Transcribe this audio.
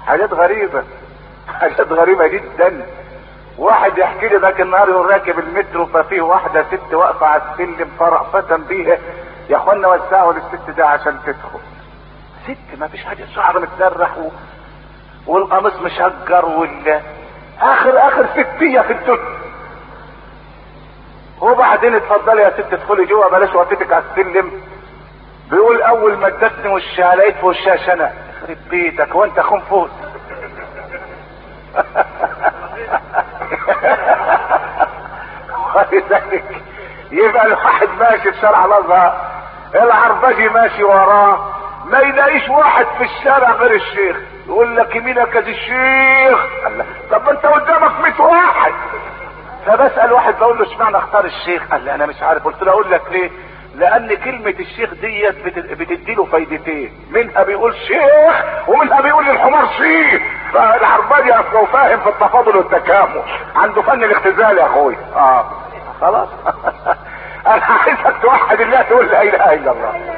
حاجات غريبة حاجات غريبة جدا واحد يحكي لي ذاك النهار يقول راكب المترو ففيه واحدة ست واقفة على السلم فرأفة بيها يا اخوانا وسعوا للست ده عشان تدخل ست ما فيش حاجة شعر متسرح و... والقميص مشجر وال اخر اخر ستية في الدنيا وبعدين اتفضلي يا ست ادخلي جوه بلاش وقفتك على السلم بيقول اول ما ادتني وشها لقيت في وشها شنق يخرب بيتك وانت اخون فوت ولذلك يبقى الواحد ماشي في شارع الازهر العربجي ماشي وراه ما يلاقيش واحد في الشارع غير الشيخ يقول لك يمينك يا الشيخ قال له طب انت قدامك 100 واحد فبسال واحد بقول له اشمعنى اختار الشيخ قال لي انا مش عارف قلت له اقول لك ليه لان كلمة الشيخ ديت بتدي له فايدتين منها بيقول شيخ ومنها بيقول للحمار شيخ فالعرباجي اصله فاهم في التفاضل والتكامل عنده فن الاختزال يا اخوي اه خلاص انا عايزك توحد الله تقول لا اله الا الله